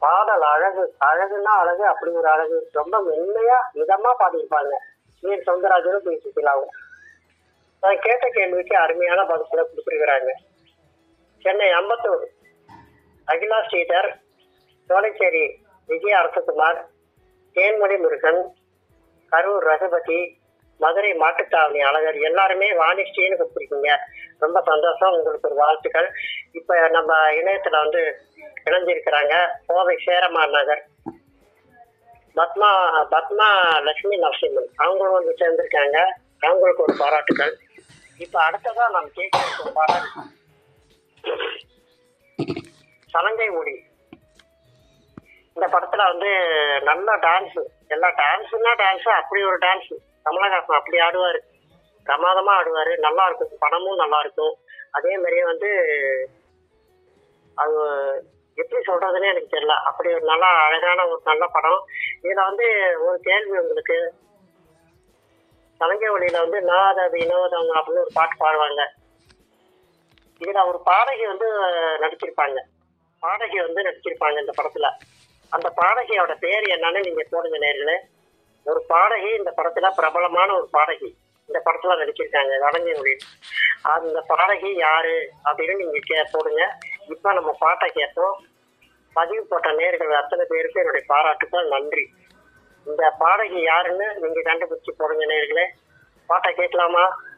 பாடல் அழகு அழகுன்னா அழகு அப்படி ஒரு அழகு ரொம்ப மென்மையா இதமா பாடியிருப்பாங்க நீர் சவுந்தரராஜனும் போய் சுத்திலாவும் நான் கேட்ட கேள்விக்கு அருமையான பதில்களை கொடுத்துருக்குறாங்க சென்னை அம்பத்தூர் அகிலா ஸ்ரீதர் சோலைச்சேரி விஜய அரசகுமார் தேன்மொழி முருகன் கரூர் ரகுபதி மதுரை மாட்டுத்தாவணி அழகர் எல்லாருமே வாணிஸ்ரீன்னு கொடுத்துருக்கீங்க ரொம்ப சந்தோஷம் உங்களுக்கு ஒரு வாழ்த்துக்கள் இப்ப நம்ம இணையத்துல வந்து இணைஞ்சிருக்கிறாங்க கோவை சேரமான் நகர் பத்மா பத்மா லட்சுமி நரசிம்மன் அவங்களும் வந்து சேர்ந்திருக்காங்க அவங்களுக்கு ஒரு பாராட்டுக்கள் இப்ப அடுத்ததா நாம் கேட்க இருக்கும் பாடல் சலங்கை ஒளி இந்த படத்துல வந்து நல்ல டான்ஸ் எல்லா டான்ஸ்னா டான்ஸ் அப்படி ஒரு டான்ஸ் கமலஹாசன் அப்படி ஆடுவாரு பிரமாதமா ஆடுவாரு நல்லா இருக்கும் படமும் நல்லா இருக்கும் அதே மாதிரியே வந்து அது எப்படி சொல்றதுன்னு எனக்கு தெரியல அப்படி ஒரு நல்ல அழகான ஒரு நல்ல படம் இதுல வந்து ஒரு கேள்வி உங்களுக்கு சலங்கை ஒளியில வந்து நாத வினோதம் அப்படின்னு ஒரு பாட்டு பாடுவாங்க இதுல ஒரு பாடகி வந்து நடிச்சிருப்பாங்க பாடகி வந்து நடிச்சிருப்பாங்க இந்த படத்துல அந்த பாடகியோட பேர் என்னன்னு நீங்க போடுங்க நேர்களே ஒரு பாடகி இந்த படத்துல பிரபலமான ஒரு பாடகி இந்த படத்துல நடிச்சிருக்காங்க வடங்கை மொழியில் அந்த பாடகி யாரு அப்படின்னு நீங்க கே போடுங்க இப்ப நம்ம பாட்டை கேட்போம் பதிவு போட்ட நேர்கள் அத்தனை பேருக்கு என்னுடைய பாராட்டுக்கள் நன்றி இந்த பாடகி யாருன்னு நீங்க கண்டுபிடிச்சு போடுங்க நேர்களே பாட்டை கேட்கலாமா